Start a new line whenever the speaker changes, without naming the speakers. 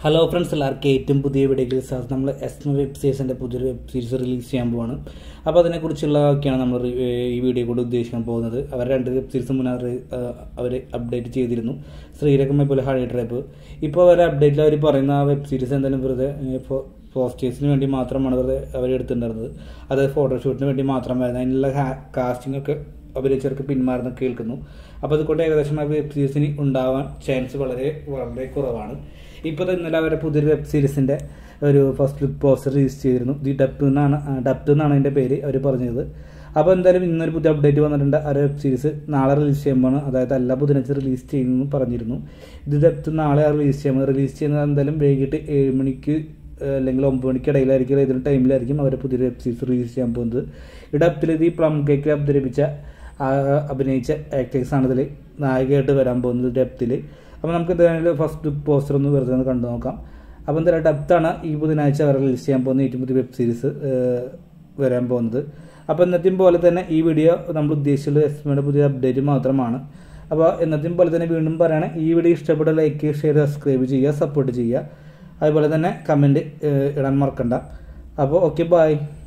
hello friends എല്ലാവർക്കും ഏറ്റവും പുതിയ വീഡിയോയിൽ സാർ നമ്മൾ എസ് എം വെബ് സീരീസിൻ്റെ പുതിയൊരു വെബ് സീരീസ് റിലീസ് ചെയ്യാൻ പോവാണ് അപ്പോൾ അതിനെക്കുറിച്ചുള്ളതൊക്കെയാണ് നമ്മൾ റി- ഏഹ് ഈ വീഡിയോ കൂടെ ഉദ്ദേശിക്കാൻ പോകുന്നത് അവർ രണ്ട് വെബ് സീരീസ് മുന്നേ അവർ അപ്ഡേറ്റ് ചെയ്തിരുന്നു ശ്രീരകമ്മ പോലെ ഹണി ട്രാപ്പ് ഇപ്പോൾ അവർ അപ്ഡേറ്റിൽ അവർ പറയുന്ന ആ വെബ് സീരീസ് എന്തായാലും വെറുതെ ഇപ്പോൾ പോസ്റ്റേഴ്സിന് വേണ്ടി മാത്രമാണ് വെറുതെ അവർ എടുത്തിട്ടുണ്ടായിരുന്നത് അത് ഫോട്ടോഷൂട്ടിന് വേണ്ടി മാത്രമായിരുന്നു അതിനുള്ള കാസ്റ്റിംഗ് ഒക്കെ അവർ ചെറുക്ക് പിന്മാറുന്ന കേൾക്കുന്നു അപ്പോൾ അതുകൊണ്ട് ഏകദേശം ആ വെബ് സീരീസിന് ഉണ്ടാവാൻ ചാൻസ് വളരെ വളരെ കുറവാണ് ഇപ്പോൾ ഇന്നലെ അവരെ പുതിയൊരു വെബ് സീരീസിൻ്റെ ഒരു ഫസ്റ്റ് ലുക്ക് പോസ്റ്റർ റിലീസ് ചെയ്തിരുന്നു ദി ഡപ്റ്റ് എന്നാണ് ഡപ്റ്റ് എന്നാണ് അതിൻ്റെ പേര് അവർ പറഞ്ഞത് അപ്പോൾ എന്തായാലും ഇന്നൊരു പുതിയ അപ്ഡേറ്റ് വന്നിട്ടുണ്ട് ആ വെബ് സീരീസ് നാളെ റിലീസ് ചെയ്യുമ്പോൾ അതായത് എല്ലാ ബുധനാഴ്ച റിലീസ് ചെയ്യുന്നു പറഞ്ഞിരുന്നു ഇത് ഡപ്റ്റ് നാളെ റിലീസ് ചെയ്യുമ്പോൾ റിലീസ് ചെയ്യുന്നത് എന്തായാലും വൈകിട്ട് ഏഴ് മണിക്ക് ഏഹ് അല്ലെങ്കിൽ ഒമ്പത് മണിക്ക് ഇടയിലായിരിക്കും ഏതൊരു ടൈമിലായിരിക്കും അവർ പുതിയൊരു വെബ് സീരീസ് റിലീസ് ചെയ്യാൻ പോകുന്നത് ഈ ഡപ്റ്റിൽ ഈ പ്ലം കേക്ക് അവതരിപ്പിച്ച ആ അഭിനയിച്ച ആക്ടേഴ്സാണ് ഇതിൽ നായികയായിട്ട് വരാൻ പോകുന്നത് ഡെപ്തിൽ അപ്പോൾ നമുക്ക് എന്തായാലും ഫസ്റ്റ് പോസ്റ്റർ ഒന്ന് വെറുതെ ഒന്ന് കണ്ടു നോക്കാം അപ്പോൾ എന്തായാലും ഡെപ്താണ് ഈ ബുധനാഴ്ച അവർ റിലീസ് ചെയ്യാൻ പോകുന്ന ഏറ്റവും പുതിയ വെബ് സീരീസ് വരാൻ പോകുന്നത് അപ്പോൾ എന്നത്തെയും പോലെ തന്നെ ഈ വീഡിയോ നമ്മൾ ഉദ്ദേശിച്ചുള്ള എസ്മയുടെ പുതിയ അപ്ഡേറ്റ് മാത്രമാണ് അപ്പോൾ എന്നത്തെയും പോലെ തന്നെ വീണ്ടും പറയുകയാണ് ഈ വീഡിയോ ഇഷ്ടപ്പെട്ട ലൈക്ക് ഷെയർ സബ്സ്ക്രൈബ് ചെയ്യുക സപ്പോർട്ട് ചെയ്യുക അതുപോലെ തന്നെ കമൻറ്റ് ഇടാൻ മറക്കണ്ട അപ്പോൾ ഓക്കെ ബായ്